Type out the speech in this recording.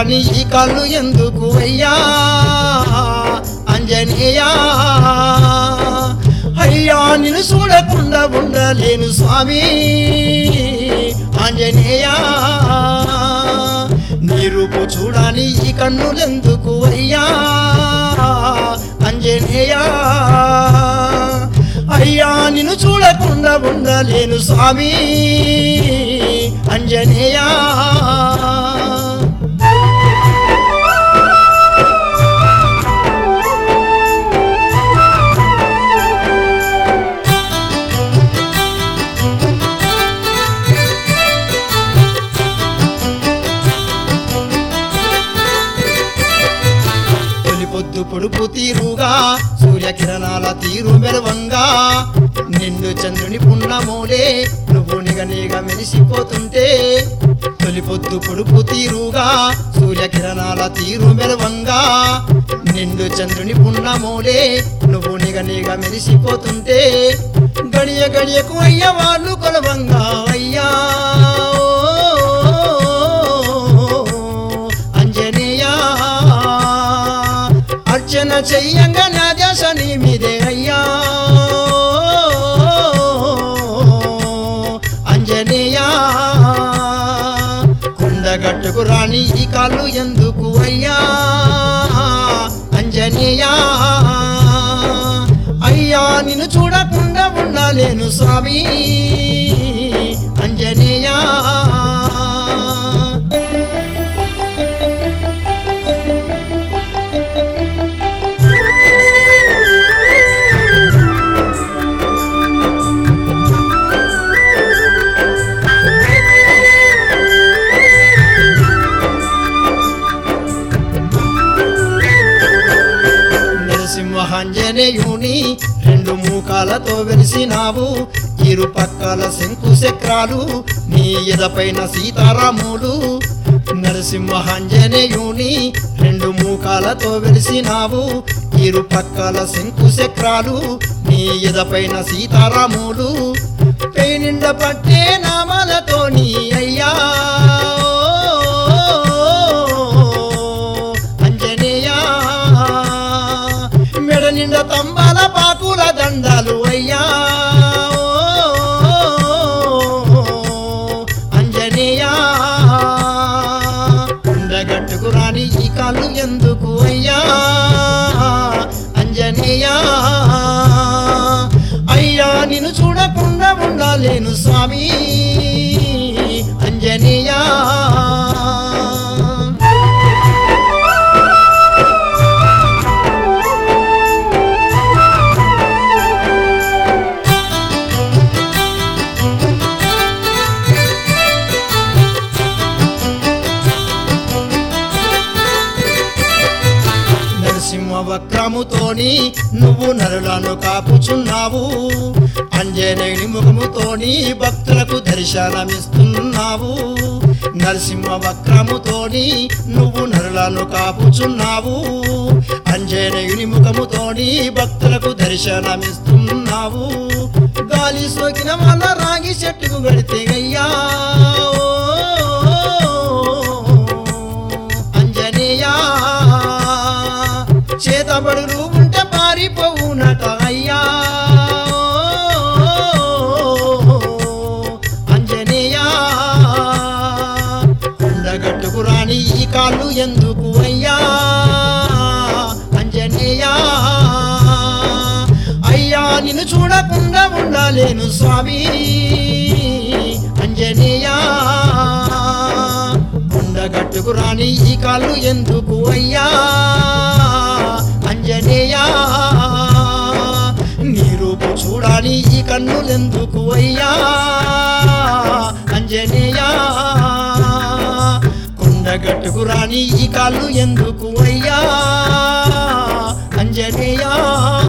చూడని ఈ కాళ్ళు ఎందుకు అయ్యా అంజనేయా అయ్యా నిన్ను చూడకుండా ఉండలేను స్వామి ఆంజనేయా నీ రూపు చూడని ఈ కన్నులెందుకు అయ్యా అంజనేయా అయ్యా నిన్ను చూడకుండా ఉండలేను స్వామి అంజనేయా తొలి పొద్దు పొడుపు తీరుగా సూర్యకిరణాల తీరు మెరవంగా నిండు చంద్రుని పున్నమోలే నువ్వు నిగనిగ మెరిసిపోతుంటే తొలి పొద్దు పొడుపు తీరుగా సూర్యకిరణాల తీరు మెరవంగా నిండు చంద్రుని పున్నమోలే నువ్వు నిగనిగ మెరిసిపోతుంటే గడియ గడియకు అయ్య వాళ్ళు కొలవంగా అయ్యా అంజనేయా అర్చన చెయ్యంగా నా దశ నీ మీదే అయ్యా అంజనేయా కొండగట్టుకు రాని ఈ కాళ్ళు ఎందుకు అయ్యా అంజనేయా అయ్యా నిన్ను చూడకుండా ఉండలేను స్వామి అంజనేయా నరసింహాంజనేయుని రెండు మూకాలతో వెలిసినావు ఇరు పక్కల శంకు చక్రాలు నీ ఎదపైన సీతారాములు నరసింహాంజనేయుని రెండు మూకాలతో వెలిసినావు ఇరు పక్కల శంకు చక్రాలు నీ ఎదపైన సీతారాములు పేనిండ పట్టే నామాలతోని అయ్యా అంజనేయా మెడ నిండా తంబాల పాకుల దండాలు అయ్యా అంజనేయా ఉండగట్టుకు రాని ఈ కాళ్ళు ఎందుకు అయ్యా అంజనేయా అయ్యా నిన్ను చూడకుండా ఉండలేను స్వామి అంజనేయా నరసింహ వక్రముతోని నువ్వు నరులను కాపుచున్నావు అంజనేయుని ముఖముతోని భక్తులకు దర్శనమిస్తున్నావు నరసింహ వక్రముతోని నువ్వు నరులను కాపుచున్నావు అంజనేయుని ముఖముతోని భక్తులకు దర్శనమిస్తున్నావు గాలి సోకిన వల్ల రాగి చెట్టుకు గడితే గయ్యా అంజనేయా చేతబడులు ఉంటే పారిపోవునట అయ్యా అంజనేయా కొండగట్టుకు రాని ఈ కాళ్ళు ఎందుకు అయ్యా అంజనేయా అయ్యా నిన్ను చూడకుండా ఉండలేను స్వామి అంజనేయా కొండగట్టుకు రాని ఈ కాళ్ళు ఎందుకు అయ్యా అంజనేయా నీ రూపు చూడాలి ఈ కన్నులెందుకు అయ్యా అంజనేయా కొండగట్టుకు రాని ఈ కాళ్ళు ఎందుకు అయ్యా అంజనేయా